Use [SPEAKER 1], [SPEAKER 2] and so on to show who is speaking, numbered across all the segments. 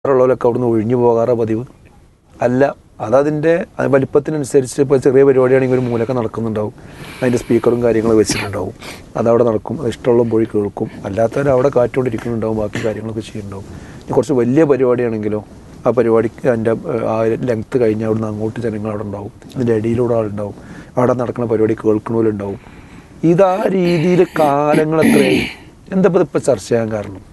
[SPEAKER 1] ഉള്ളവരൊക്കെ അവിടുന്ന് ഒഴിഞ്ഞു പോകാറോ പതിവ് അല്ല അതതിൻ്റെ അത് വലിപ്പത്തിനനുസരിച്ച് ഇപ്പോൾ ചെറിയ പരിപാടിയാണെങ്കിൽ ഒരു മൂലൊക്കെ നടക്കുന്നുണ്ടാവും അതിൻ്റെ സ്പീക്കറും കാര്യങ്ങളും വെച്ചിട്ടുണ്ടാവും അതവിടെ നടക്കും അത് ഇഷ്ടമുള്ള പോയി കേൾക്കും അല്ലാത്തവർ അവിടെ കാറ്റുകൊണ്ടിരിക്കുന്നുണ്ടാവും ബാക്കി കാര്യങ്ങളൊക്കെ ചെയ്യുന്നുണ്ടാവും ഇനി കുറച്ച് വലിയ പരിപാടിയാണെങ്കിലോ ആ പരിപാടിക്ക് അതിൻ്റെ ആ ലെങ്ത്ത് കഴിഞ്ഞാൽ അവിടുന്ന് അങ്ങോട്ട് ജനങ്ങൾ അവിടെ ഉണ്ടാവും ഇതിൻ്റെ ഇടയിലൂടെ ആളുണ്ടാവും അവിടെ നടക്കുന്ന പരിപാടി കേൾക്കണവരുണ്ടാവും ഇതാ രീതിയിൽ കാലങ്ങൾ എത്രയായി എന്താ ഇപ്പോൾ ഇപ്പോൾ ചർച്ച ചെയ്യാൻ കാരണം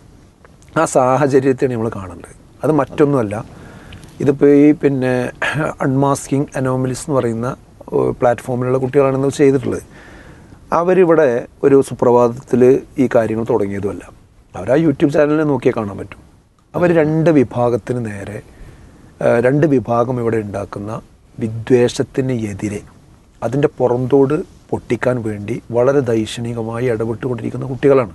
[SPEAKER 1] ആ സാഹചര്യത്തെയാണ് നമ്മൾ കാണേണ്ടത് അത് മറ്റൊന്നുമല്ല ഇതിപ്പോൾ ഈ പിന്നെ അൺമാസ്കിങ് അനോമലിസ് എന്ന് പറയുന്ന ഏഹ്, പ്ലാറ്റ്ഫോമിലുള്ള കുട്ടികളാണ് ഇത് ചെയ്തിട്ടുള്ളത് അവരിവിടെ ഒരു സുപ്രഭാതത്തിൽ ഈ കാര്യങ്ങൾ തുടങ്ങിയതുമല്ല അവർ ആ യൂട്യൂബ് ചാനലിൽ നോക്കിയാൽ കാണാൻ പറ്റും അവർ രണ്ട് വിഭാഗത്തിന് നേരെ ഏഹ്, രണ്ട് വിഭാഗം ഇവിടെ ഉണ്ടാക്കുന്ന വിദ്വേഷത്തിന് എതിരെ അതിൻ്റെ പുറന്തോട് പൊട്ടിക്കാൻ വേണ്ടി വളരെ ദൈക്ഷണികമായി ഇടപെട്ടുകൊണ്ടിരിക്കുന്ന കുട്ടികളാണ്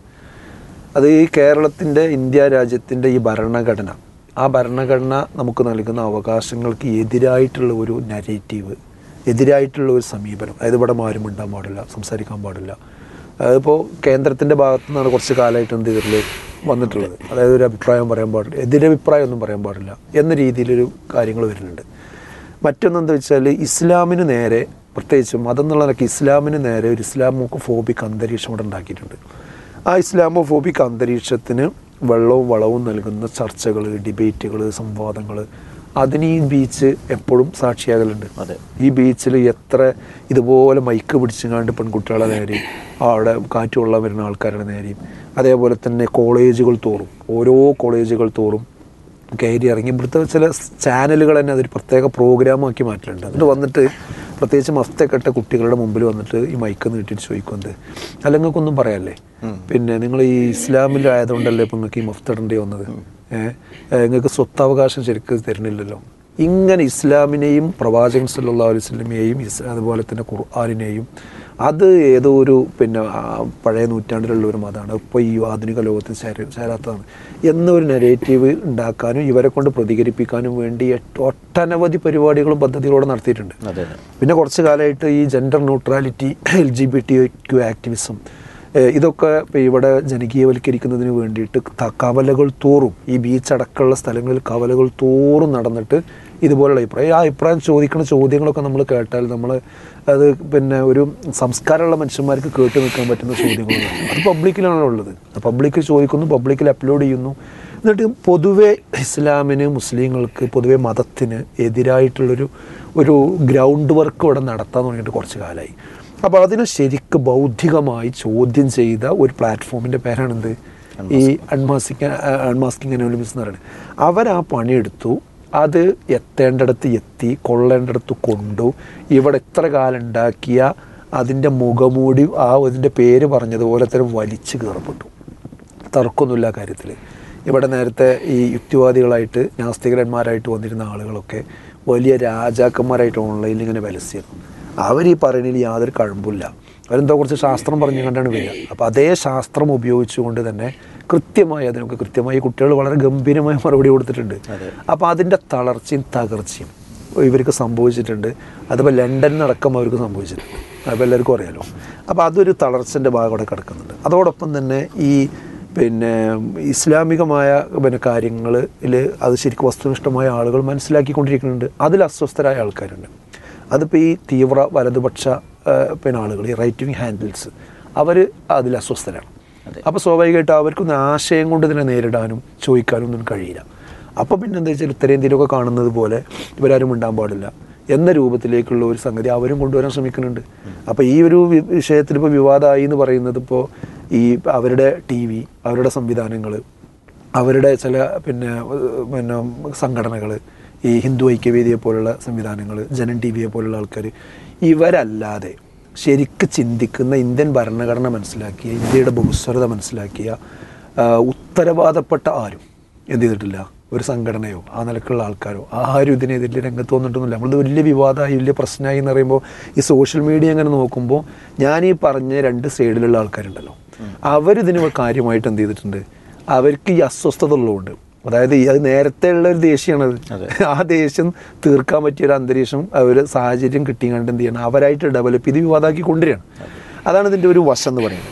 [SPEAKER 1] അത് ഈ കേരളത്തിൻ്റെ ഇന്ത്യ രാജ്യത്തിൻ്റെ ഈ ഭരണഘടന ആ ഭരണഘടന നമുക്ക് നൽകുന്ന അവകാശങ്ങൾക്ക് എതിരായിട്ടുള്ള ഒരു നരേറ്റീവ് എതിരായിട്ടുള്ള ഒരു സമീപനം അതായത് ഇവിടെ ആരും മിണ്ടാൻ പാടില്ല സംസാരിക്കാൻ പാടില്ല അതിപ്പോൾ കേന്ദ്രത്തിൻ്റെ ഭാഗത്തു നിന്നാണ് കുറച്ച് കാലമായിട്ട് എന്ത് ഇതിൽ വന്നിട്ടുള്ളത് അതായത് ഒരു അഭിപ്രായം പറയാൻ പാടില്ല എതിരഭിപ്രായം ഒന്നും പറയാൻ പാടില്ല എന്ന രീതിയിലൊരു കാര്യങ്ങൾ വരുന്നുണ്ട് മറ്റൊന്നെന്താ വെച്ചാൽ ഇസ്ലാമിന് നേരെ പ്രത്യേകിച്ച് മതം എന്നുള്ള നിലയ്ക്ക് ഇസ്ലാമിന് നേരെ ഒരു ഇസ്ലാമോ ഫോബിക് അന്തരീക്ഷം ഇവിടെ ഉണ്ടാക്കിയിട്ടുണ്ട് ആ ഇസ്ലാമോഫോബിക് അന്തരീക്ഷത്തിന് വെള്ളവും വളവും നൽകുന്ന ചർച്ചകൾ ഡിബേറ്റുകൾ സംവാദങ്ങൾ അതിന് ഈ ബീച്ച് എപ്പോഴും സാക്ഷിയാകലുണ്ട്
[SPEAKER 2] അതെ.
[SPEAKER 1] ഈ ബീച്ചിൽ എത്ര ഇതുപോലെ മൈക്ക് പിടിച്ചുകൊണ്ട് പെൺകുട്ടികളെ നേരെയും അവിടെ കാറ്റ് കൊള്ളാൻ വരുന്ന ആൾക്കാരുടെ നേരെയും അതേപോലെ തന്നെ കോളേജുകൾ തോറും ഓരോ കോളേജുകൾ തോറും കയറി ഇറങ്ങി ഇവിടുത്തെ ചില ചാനലുകൾ തന്നെ അതൊരു പ്രത്യേക പ്രോഗ്രാമാക്കി മാറ്റലുണ്ട് എന്നിട്ട് വന്നിട്ട് പ്രത്യേകിച്ച് മഫ്തൊക്കെ ഇട്ട കുട്ടികളുടെ മുമ്പിൽ വന്നിട്ട് ഈ മൈക്ക് നീട്ടിയിട്ട് ചോദിക്കുന്നത് അല്ല നിങ്ങൾക്കൊന്നും പറയാല്ലേ പിന്നെ നിങ്ങൾ ഈ ഇസ്ലാമിലായതുകൊണ്ടല്ലേ ഇപ്പം നിങ്ങൾക്ക് ഈ മഫ്ത് ഇടേണ്ടി വന്നത് ഏഹ് നിങ്ങൾക്ക് സ്വത്തവകാശം ശരിക്കും തരുന്നില്ലല്ലോ ഇങ്ങനെ ഇസ്ലാമിനെയും പ്രവാചകൻ സല്ലല്ലാഹു അലൈഹി വസല്ലമയെയും ഇസ് അതുപോലെ തന്നെ ഖുർആാനിനെയും അത് ഏതോ ഒരു പിന്നെ ആ, പഴയ നൂറ്റാണ്ടിലുള്ള ഒരു മതമാണ് ഇപ്പോൾ ഈ ആധുനിക ലോകത്തിൽ ചേര ചേരാത്തതാണ് എന്നൊരു നെഗറ്റീവ് ഉണ്ടാക്കാനും ഇവരെ കൊണ്ട് പ്രതികരിപ്പിക്കാനും വേണ്ടി എട്ട് ഒട്ടനവധി പരിപാടികളും പദ്ധതികളോടെ നടത്തിയിട്ടുണ്ട്
[SPEAKER 2] അതെ അതെ
[SPEAKER 1] പിന്നെ കുറച്ച് കാലമായിട്ട് ഈ gender neutrality L G B T Q activism ഏഹ് ഇതൊക്കെ ഇപ്പം ഇവിടെ ജനകീയവൽക്കരിക്കുന്നതിന് വേണ്ടിയിട്ട് ത- കവലകൾ തോറും ഈ ബീച്ച് അടക്കമുള്ള സ്ഥലങ്ങളിൽ കവലകൾ തോറും നടന്നിട്ട് ഇതുപോലുള്ള അഭിപ്രായം ആ അഭിപ്രായം ചോദിക്കുന്ന ചോദ്യങ്ങളൊക്കെ നമ്മൾ കേട്ടാൽ നമ്മൾ അത് പിന്നെ ഒരു സംസ്കാരമുള്ള മനുഷ്യന്മാർക്ക് കേട്ട് നിൽക്കാൻ പറ്റുന്ന ചോദ്യങ്ങളാണ് അത് പബ്ലിക്കിലാണല്ലോ ഉള്ളത് പബ്ലിക് ചോദിക്കുന്നു പബ്ലിക്കിൽ അപ്ലോഡ് ചെയ്യുന്നു എന്നിട്ട് പൊതുവെ ഇസ്ലാമിന് മുസ്ലിങ്ങൾക്ക് പൊതുവെ മതത്തിന് എതിരായിട്ടുള്ളൊരു ഒരു ഗ്രൗണ്ട് വർക്ക് ഇവിടെ നടത്താൻ തുടങ്ങിയിട്ട് കുറച്ച് കാലമായി അപ്പോൾ അതിനെ ശരിക്ക് ബൗദ്ധികമായി ചോദ്യം ചെയ്ത ഒരു പ്ലാറ്റ്ഫോമിൻ്റെ പേരാണെന്ത് ഈ അൺമാസ്കിങ് അൺമാസ്കിങ് അനോണിമസ് എന്ന് പറയുന്നത് അവർ ആ പണിയെടുത്തു അത് എത്തേണ്ടിടത്ത് എത്തി കൊള്ളേണ്ടിടത്ത് കൊണ്ടു ഇവിടെ ഇത്ര കാലം ഉണ്ടാക്കിയ അതിൻ്റെ മുഖമൂടി ആ അതിൻ്റെ പേര് പറഞ്ഞതുപോലെ തന്നെ വലിച്ചു കയറപ്പെട്ടു തർക്കമൊന്നുമില്ല ആ കാര്യത്തിൽ ഇവിടെ നേരത്തെ ഈ യുക്തിവാദികളായിട്ട് നാസ്തികരന്മാരായിട്ട് വന്നിരുന്ന ആളുകളൊക്കെ വലിയ രാജാക്കന്മാരായിട്ട് ഓൺലൈനിൽ ഇങ്ങനെ വിലസിയിരുന്നു അവർ ഈ പറയുന്നതിൽ യാതൊരു കഴമ്പില്ല അവരെന്തോ കുറച്ച് ശാസ്ത്രം പറഞ്ഞു കണ്ടാണ് വരിക അപ്പോൾ അതേ ശാസ്ത്രം ഉപയോഗിച്ചുകൊണ്ട് തന്നെ കൃത്യമായി അതിനൊക്കെ കൃത്യമായി കുട്ടികൾ വളരെ ഗംഭീരമായ മറുപടി കൊടുത്തിട്ടുണ്ട് അപ്പോൾ അതിൻ്റെ തളർച്ചയും തകർച്ചയും ഇവർക്ക് സംഭവിച്ചിട്ടുണ്ട് അതിപ്പോൾ ലണ്ടനിലടക്കം അവർക്ക് സംഭവിച്ചിട്ടുണ്ട് അപ്പോൾ എല്ലാവർക്കും അറിയാലോ അപ്പോൾ അതൊരു തളർച്ചൻ്റെ ഭാഗം അവിടെ കിടക്കുന്നുണ്ട് അതോടൊപ്പം തന്നെ ഈ പിന്നെ ഇസ്ലാമികമായ പിന്നെ കാര്യങ്ങളിൽ അത് ശരിക്കും വസ്തുനിഷ്ഠമായ ആളുകൾ മനസ്സിലാക്കിക്കൊണ്ടിരിക്കുന്നുണ്ട് അതിൽ അസ്വസ്ഥരായ ആൾക്കാരുണ്ട് അതിപ്പോൾ ഈ തീവ്ര വലതുപക്ഷ ആ, പിന്നെ ആളുകൾ ഈ റൈറ്റ് വിങ് ഹാൻഡിൽസ് അവർ അതിൽ അസ്വസ്ഥരാണ് അപ്പോൾ സ്വാഭാവികമായിട്ട് അവർക്കൊന്നും ആശയം കൊണ്ട് ഇതിനെ നേരിടാനും ചോദിക്കാനും ഒന്നും കഴിയില്ല അപ്പോൾ പിന്നെ എന്താ വെച്ചാൽ ഉത്തരേന്ത്യയിലൊക്കെ കാണുന്നത് പോലെ ഇവരാരും മിണ്ടാൻ പാടില്ല എന്ന രൂപത്തിലേക്കുള്ള ഒരു സംഗതി അവരും കൊണ്ടുവരാൻ ശ്രമിക്കുന്നുണ്ട് അപ്പോൾ ഈ ഒരു വി- വിഷയത്തിൽ ഇപ്പോൾ വിവാദമായി എന്ന് പറയുന്നത് ഇപ്പോൾ ഈ അവരുടെ ടി വി അവരുടെ സംവിധാനങ്ങൾ അവരുടെ ചില പിന്നെ ഏഹ്, പിന്നെ സംഘടനകൾ ഈ ഹിന്ദു ഐക്യവേദിയെ പോലുള്ള സംവിധാനങ്ങൾ ജനൻ ടി വിയെ പോലുള്ള ആൾക്കാർ ഇവരല്ലാതെ ശരിക്ക് ചിന്തിക്കുന്ന ഇന്ത്യൻ ഭരണഘടന മനസ്സിലാക്കിയ ഇന്ത്യയുടെ ബഹുസ്വരത മനസ്സിലാക്കിയ ആ, ഉത്തരവാദപ്പെട്ട ആരും എന്ത് ചെയ്തിട്ടില്ല ഒരു സംഘടനയോ ആ നിലക്കുള്ള ആൾക്കാരോ ആരും ഇതിനെതിരെ രംഗത്ത് വന്നിട്ടൊന്നുമില്ല നമ്മളിത് വലിയ വിവാദമായി വലിയ പ്രശ്നമായി എന്ന് പറയുമ്പോൾ ഈ സോഷ്യൽ മീഡിയ അങ്ങനെ നോക്കുമ്പോൾ ഞാൻ ഈ പറഞ്ഞ രണ്ട് സൈഡിലുള്ള ആൾക്കാരുണ്ടല്ലോ അവരിതിന് കാര്യമായിട്ട് എന്ത് ചെയ്തിട്ടുണ്ട് അവർക്ക് ഈ അസ്വസ്ഥത ഉള്ളതുകൊണ്ട് അതായത് ഈ അത് നേരത്തെ ഉള്ള ഒരു ദേഷ്യമാണത് ആ ദേഷ്യം തീർക്കാൻ പറ്റിയ ഒരു അന്തരീക്ഷം അവർ സാഹചര്യം കിട്ടിയാണ്ട് എന്ത് ചെയ്യണം അവരായിട്ട് ഡെവലപ്പ് ചെയ്ത് വിവാദമാക്കി കൊണ്ടുവരികയാണ് അതാണ് ഇതിൻ്റെ ഒരു വശം എന്ന് പറയുന്നത്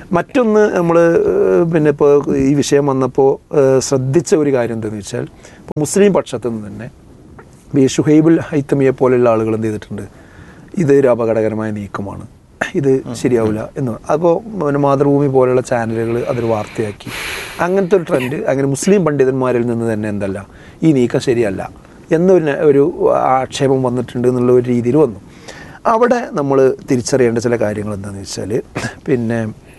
[SPEAKER 1] മറ്റൊന്ന് നമ്മൾ പിന്നെ ഇപ്പോൾ ഈ വിഷയം വന്നപ്പോൾ ഏഹ്, ശ്രദ്ധിച്ച ഒരു കാര്യം എന്താണെന്ന് വെച്ചാൽ ഇപ്പോൾ മുസ്ലിം പക്ഷത്തു നിന്ന് തന്നെ ഈ ഷുഹൈബുൽ ഹൈത്തമിയെ പോലെയുള്ള ആളുകൾ എന്ത് ചെയ്തിട്ടുണ്ട് ഇത് ഒരു അപകടകരമായ നീക്കമാണ് ഇത് ശരിയാവില്ല എന്ന് അപ്പോൾ പിന്നെ മാതൃഭൂമി പോലെയുള്ള ചാനലുകൾ അതൊരു വാർത്തയാക്കി അങ്ങനത്തെ ഒരു ട്രെൻഡ് അങ്ങനെ മുസ്ലിം പണ്ഡിതന്മാരിൽ നിന്ന് തന്നെ എന്തല്ല ഈ നീക്കം ശരിയല്ല എന്നൊരു ന- ഒരു ആക്ഷേപം വന്നിട്ടുണ്ട് എന്നുള്ള ഒരു രീതിയിൽ വന്നു അവിടെ നമ്മൾ തിരിച്ചറിയേണ്ട ചില കാര്യങ്ങൾ എന്താണെന്ന് വെച്ചാൽ പിന്നെ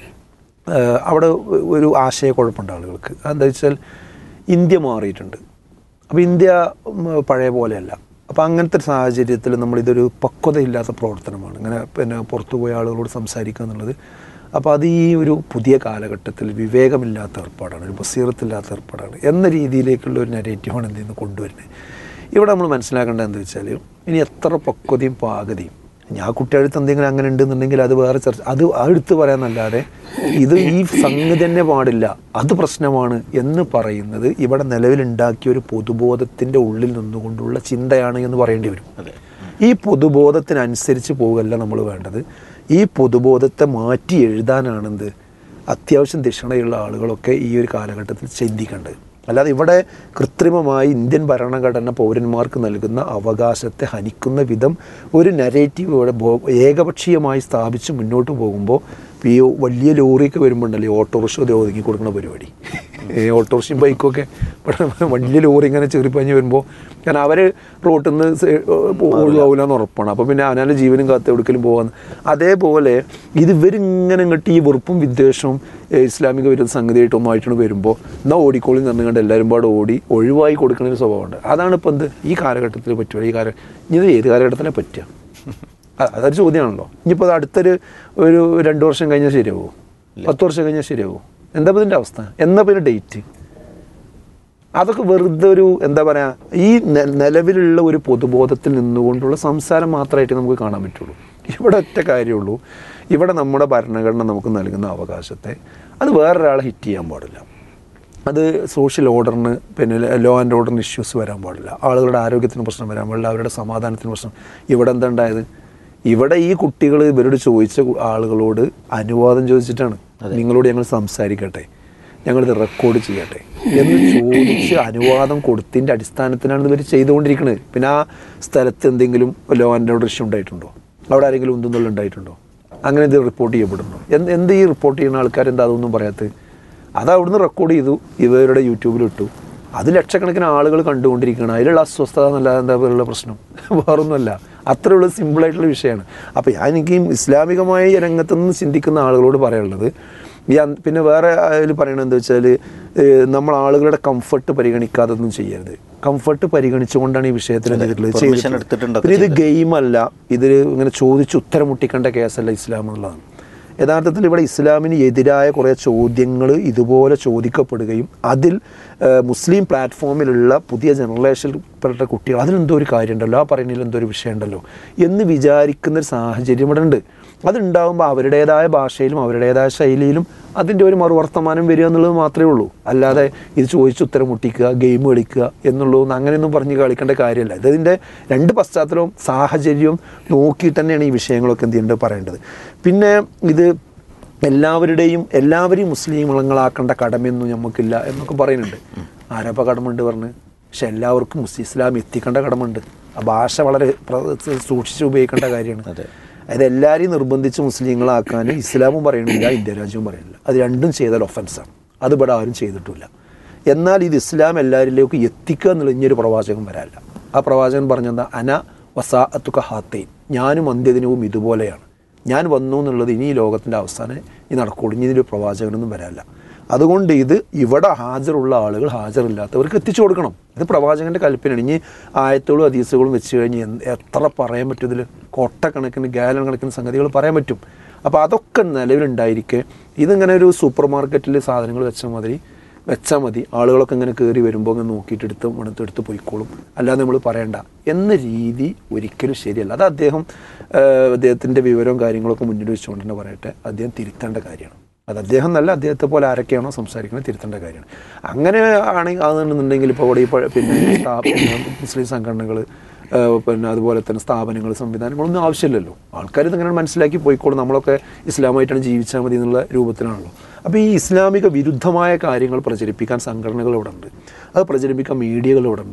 [SPEAKER 1] ഏഹ് അവിടെ ഒരു ആശയക്കുഴപ്പമുണ്ട് ആളുകൾക്ക് എന്താ വെച്ചാൽ ഇന്ത്യ മാറിയിട്ടുണ്ട് അപ്പോൾ ഇന്ത്യ ഉം, പഴയ പോലെയല്ല അപ്പോൾ അങ്ങനത്തെ ഒരു സാഹചര്യത്തിൽ നമ്മളിതൊരു പക്വതയില്ലാത്ത പ്രവർത്തനമാണ് ഇങ്ങനെ പിന്നെ പുറത്തു പോയ ആളുകളോട് സംസാരിക്കുക എന്നുള്ളത് അപ്പോൾ അത് ഈ ഒരു പുതിയ കാലഘട്ടത്തിൽ വിവേകമില്ലാത്ത ഏർപ്പാടാണ് ഒരു ബസീറത്തില്ലാത്ത ഏർപ്പാടാണ് എന്ന രീതിയിലേക്കുള്ള ഒരു നെഗറ്റീവാണ് എന്ത് ചെയ്യുന്നത് കൊണ്ടുവരുന്നത് ഇവിടെ നമ്മൾ മനസ്സിലാക്കേണ്ടത് എന്താ വെച്ചാൽ ഇനി എത്ര പക്വതയും പാകതയും ഞാൻ കുട്ടികളുടെ എന്തെങ്കിലും അങ്ങനെ ഉണ്ടെന്നുണ്ടെങ്കിൽ അത് വേറെ ചർച്ച അത് എടുത്ത് പറയാന്നല്ലാതെ ഇത് ഈ സംഗതി തന്നെ പാടില്ല അത് പ്രശ്നമാണ് എന്ന് പറയുന്നത് ഇവിടെ നിലവിലുണ്ടാക്കിയ ഒരു പൊതുബോധത്തിൻ്റെ ഉള്ളിൽ നിന്നുകൊണ്ടുള്ള ചിന്തയാണ് എന്ന് പറയേണ്ടി വരും ഈ പൊതുബോധത്തിനനുസരിച്ച് പോവുകയല്ല നമ്മൾ വേണ്ടത് ഈ പൊതുബോധത്തെ മാറ്റി എഴുതാനാണെന്ത് അത്യാവശ്യം ദിഷണയുള്ള ആളുകളൊക്കെ ഈ ഒരു കാലഘട്ടത്തിൽ ചിന്തിക്കേണ്ടത് അല്ലാതെ ഇവിടെ കൃത്രിമമായി ഇന്ത്യൻ ഭരണഘടന പൗരന്മാർക്ക് നൽകുന്ന അവകാശത്തെ ഹനിക്കുന്ന വിധം ഒരു നരേറ്റീവ് ഇവിടെ ബോ- ഏകപക്ഷീയമായി സ്ഥാപിച്ച് മുന്നോട്ട് പോകുമ്പോൾ ഈ വലിയ ലോറിയൊക്കെ വരുമ്പോണ്ടല്ലേ ഓട്ടോറിക്ഷ ഇത് ഒതുങ്ങി കൊടുക്കുന്ന പരിപാടി ഈ ഓട്ടോറിക്ഷയും ബൈക്കൊക്കെ ഇവിടെ വലിയ ലോറി ഇങ്ങനെ ചെറിപ്പഞ്ഞ് വരുമ്പോൾ കാരണം അവർ റോട്ടിൽ നിന്ന് ഒഴിവാവില്ല എന്ന് ഉറപ്പാണ് അപ്പോൾ പിന്നെ അവനാൻ്റെ ജീവനും കാത്ത് എവിടേക്കെങ്കിലും പോകാന്ന് അതേപോലെ ഇത് ഇവരിങ്ങനെ ഇങ്ങോട്ട് ഈ വെറുപ്പും വിദ്വേഷവും ഏഹ്, ഇസ്ലാമിക വിരുദ്ധ സംഗതിയായിട്ടുമായിട്ടാണ് വരുമ്പോൾ എന്നാൽ ഓടിക്കോളി നിന്നുകൊണ്ട് എല്ലാവരും പാടെ ഓടി ഒഴിവായി കൊടുക്കുന്ന ഒരു സ്വഭാവമുണ്ട് അതാണ് ഇപ്പോൾ എന്ത് ഈ കാലഘട്ടത്തിൽ പറ്റുക ഈ കാല ഇത് ഏത് കാലഘട്ടത്തിലെ പറ്റുക അ- അതൊരു ചോദ്യമാണല്ലോ ഇനിയിപ്പോൾ അത് അടുത്തൊരു ഒരു രണ്ട് വർഷം കഴിഞ്ഞാൽ ശരിയാവുമോ പത്ത് വർഷം കഴിഞ്ഞാൽ ശരിയാവുമോ എന്താ ഇപ്പം ഇതിൻ്റെ അവസ്ഥ എന്നാ പിന്നെ ഡേറ്റ് അതൊക്കെ വെറുതെ ഒരു എന്താ പറയുക ഈ നെ- നിലവിലുള്ള ഒരു പൊതുബോധത്തിൽ നിന്നുകൊണ്ടുള്ള സംസാരം മാത്രമായിട്ട് നമുക്ക് കാണാൻ പറ്റുള്ളൂ ഇവിടെ ഒറ്റ കാര്യമുള്ളൂ ഇവിടെ നമ്മുടെ ഭരണഘടന നമുക്ക് നൽകുന്ന അവകാശത്തെ അത് വേറൊരാളെ ഹിറ്റ് ചെയ്യാൻ പാടില്ല അത് സോഷ്യൽ ഓർഡറിന് പിന്നെ ലോ ആൻഡ് ഓർഡറിന് ഇഷ്യൂസ് വരാൻ പാടില്ല ആളുകളുടെ ആരോഗ്യത്തിന് പ്രശ്നം വരാൻ പാടില്ല അവരുടെ സമാധാനത്തിന് പ്രശ്നം ഇവിടെ എന്താ ഉണ്ടായത് ഇവിടെ ഈ കുട്ടികൾ ഇവരോട് ചോദിച്ച കു- ആളുകളോട് അനുവാദം ചോദിച്ചിട്ടാണ് നിങ്ങളോട് ഞങ്ങൾ സംസാരിക്കട്ടെ ഞങ്ങളിത് റെക്കോർഡ് ചെയ്യട്ടെ എന്ന് ചോദിച്ച് അനുവാദം കൊടുത്തിൻ്റെ അടിസ്ഥാനത്തിലാണ് ഇവർ ചെയ്തുകൊണ്ടിരിക്കുന്നത് പിന്നെ ആ സ്ഥലത്ത് എന്തെങ്കിലും ലോ ആൻഡ് ഓർഡർ ഇഷ്യൂ ഉണ്ടായിട്ടുണ്ടോ അവിടെ ആരെങ്കിലും ഉന്തുന്നുള്ള ഉണ്ടായിട്ടുണ്ടോ അങ്ങനെ ഇത് റിപ്പോർട്ട് ചെയ്യപ്പെടുന്നു എന്ത് എന്ത് ഈ റിപ്പോർട്ട് ചെയ്യുന്ന ആൾക്കാർ എന്താ അതൊന്നും പറയാത്തത് അത് അവിടുന്ന് റെക്കോർഡ് ചെയ്തു ഇവരുടെ യൂട്യൂബിൽ ഇട്ടു അത് ലക്ഷക്കണക്കിന് ആളുകൾ കണ്ടുകൊണ്ടിരിക്കുകയാണ് അതിലുള്ള അസ്വസ്ഥത എന്നല്ലാതെ എന്താ പറയുള്ള പ്രശ്നം വേറൊന്നുമല്ല അത്രയുള്ള സിമ്പിളായിട്ടുള്ള വിഷയമാണ് അപ്പോൾ ഞാൻ എനിക്ക് ഈ ഇസ്ലാമികമായ രംഗത്ത് നിന്ന് ചിന്തിക്കുന്ന ആളുകളോട് പറയാനുള്ളത് ഈ അന്ത് പിന്നെ വേറെ അതിൽ പറയണത് എന്താ വെച്ചാൽ നമ്മൾ ആളുകളുടെ കംഫർട്ട് പരിഗണിക്കാതെ ഒന്നും ചെയ്യരുത് കംഫർട്ട് പരിഗണിച്ചുകൊണ്ടാണ് ഈ വിഷയത്തിൽ എന്ത് ചെയ്തിട്ടുള്ളത്
[SPEAKER 2] permission
[SPEAKER 1] ചെയ്തിട്ടുള്ളത്.
[SPEAKER 2] എടുത്തിട്ടുണ്ടൊക്കെ
[SPEAKER 1] പിന്നെ ഇത് ഗെയിമല്ല ഇതിൽ ഇങ്ങനെ ചോദിച്ച് ഉത്തരം മുട്ടിക്കേണ്ട കേസല്ല ഇസ്ലാം എന്നുള്ളതാണ് യഥാർത്ഥത്തിൽ ഇവിടെ ഇസ്ലാമിന് എതിരായ കുറേ ചോദ്യങ്ങൾ ഇതുപോലെ ചോദിക്കപ്പെടുകയും അതിൽ ആ, മുസ്ലിം പ്ലാറ്റ്ഫോമിലുള്ള പുതിയ ജനറേഷനിൽപ്പെട്ട കുട്ടികൾ അതിലെന്തോ ഒരു കാര്യമുണ്ടല്ലോ ആ പറയുന്നതിൽ എന്തോ ഒരു വിഷയമുണ്ടല്ലോ എന്ന് വിചാരിക്കുന്ന ഒരു സാഹചര്യം ഇവിടെ ഉണ്ട് അതുണ്ടാകുമ്പോൾ അവരുടേതായ ഭാഷയിലും അവരുടേതായ ശൈലിയിലും അതിൻ്റെ ഒരു മറുവർത്തമാനം വരിക എന്നുള്ളത് മാത്രമേ ഉള്ളൂ അല്ലാതെ ഇത് ചോദിച്ച് ഉത്തരം മുട്ടിക്കുക ഗെയിം കളിക്കുക എന്നുള്ളതൊന്നും അങ്ങനെയൊന്നും പറഞ്ഞ് കളിക്കേണ്ട കാര്യമല്ല ഇതിൻ്റെ രണ്ട് പശ്ചാത്തലവും സാഹചര്യവും നോക്കിയിട്ട് തന്നെയാണ് ഈ വിഷയങ്ങളൊക്കെ എന്ത് ചെയ്യേണ്ടത് പറയേണ്ടത് പിന്നെ ഇത് എല്ലാവരുടെയും എല്ലാവരെയും മുസ്ലിങ്ങളാക്കേണ്ട കടമയൊന്നും നമുക്കില്ല എന്നൊക്കെ പറയുന്നുണ്ട് ആരപ്പ കടമുണ്ട് പറഞ്ഞ് പക്ഷെ എല്ലാവർക്കും മുസ്ലിം ഇസ്ലാം എത്തിക്കേണ്ട കടമുണ്ട് ആ ഭാഷ വളരെ പ്ര- സൂക്ഷിച്ച് ഉപയോഗിക്കേണ്ട കാര്യമാണ്
[SPEAKER 2] അതെ.
[SPEAKER 1] അതായത് എല്ലാവരെയും നിർബന്ധിച്ച് മുസ്ലിങ്ങളാക്കാൻ ഇസ്ലാമും പറയണില്ല ഇന്ത്യ രാജ്യവും പറയണില്ല അത് രണ്ടും ചെയ്താൽ ഒഫൻസാണ് അത് ഇവിടെ ആരും ചെയ്തിട്ടില്ല എന്നാൽ ഇത് ഇസ്ലാം എല്ലാവരിലേക്കും എത്തിക്കുക എന്നുള്ള ഇനിയൊരു പ്രവാചകൻ വരാനില്ല ആ പ്രവാചകൻ പറഞ്ഞെന്താ അന വസാഅത്തുക ഹാത്തൈൻ ഞാനും അന്ത്യദിനവും ഇതുപോലെയാണ് ഞാൻ വന്നു എന്നുള്ളത് ഇനി ഈ ലോകത്തിൻ്റെ അവസാനം ഈ നടക്കുള്ളൂ ഇനി ഇതിൽ പ്രവാചകനൊന്നും വരാനില്ല അതുകൊണ്ട് ഇത് ഇവിടെ ഹാജറുള്ള ആളുകൾ ഹാജറില്ലാത്തവർക്ക് എത്തിച്ചു കൊടുക്കണം ഇത് പ്രവാചകൻ്റെ കൽപ്പനയാണ് ഇനി ആയത്തുകളും ഹദീസുകളും വെച്ച് കഴിഞ്ഞ് എന്ത് എത്ര പറയാൻ പറ്റും ഇതിൽ കൊട്ടക്കണക്കിന് ഗാലൻ കണക്കിന് സംഗതികൾ പറയാൻ പറ്റും അപ്പോൾ അതൊക്കെ നിലവിലുണ്ടായിരിക്കെ ഇതിങ്ങനെ ഒരു സൂപ്പർ മാർക്കറ്റിൽ സാധനങ്ങൾ വെച്ച മാതിരി വെച്ചാൽ മതി ആളുകളൊക്കെ ഇങ്ങനെ കയറി വരുമ്പോൾ ഇങ്ങനെ നോക്കിയിട്ട് എടുത്ത് മണത്ത് എടുത്ത് പോയിക്കോളും അല്ലാതെ നമ്മൾ പറയണ്ട എന്ന രീതി ഒരിക്കലും ശരിയല്ല അത് അദ്ദേഹം ആഹ്, അദ്ദേഹത്തിൻ്റെ വിവരവും കാര്യങ്ങളൊക്കെ മുന്നിൽ വെച്ചുകൊണ്ട് തന്നെ പറയട്ടെ അദ്ദേഹം തിരുത്തേണ്ട കാര്യമാണ് അത് അദ്ദേഹം നല്ല അദ്ദേഹത്തെ പോലെ ആരൊക്കെയാണോ സംസാരിക്കുന്നത് തിരുത്തേണ്ട കാര്യമാണ് അങ്ങനെ ആണെങ്കിൽ അതെന്നുണ്ടെങ്കിൽ ഇപ്പോൾ ഇവിടെ ഈ പ- പിന്നെ സ്ഥാ- പിന്നെ മുസ്ലിം സംഘടനകൾ ഏഹ് പിന്നെ അതുപോലെ തന്നെ സ്ഥാപനങ്ങൾ സംവിധാനങ്ങളൊന്നും ആവശ്യമില്ലല്ലോ ആൾക്കാർ ഇതിങ്ങനെ മനസ്സിലാക്കി പോയിക്കോളും നമ്മളൊക്കെ ഇസ്ലാമായിട്ടാണ് ജീവിച്ചാൽ മതി എന്നുള്ള രൂപത്തിലാണല്ലോ അപ്പോൾ ഈ ഇസ്ലാമിക വിരുദ്ധമായ കാര്യങ്ങൾ പ്രചരിപ്പിക്കാൻ സംഘടനകൾ ഇവിടെ ഉണ്ട് അത് പ്രചരിപ്പിക്കാൻ മീഡിയകൾ ഇവിടെ ഉണ്ട്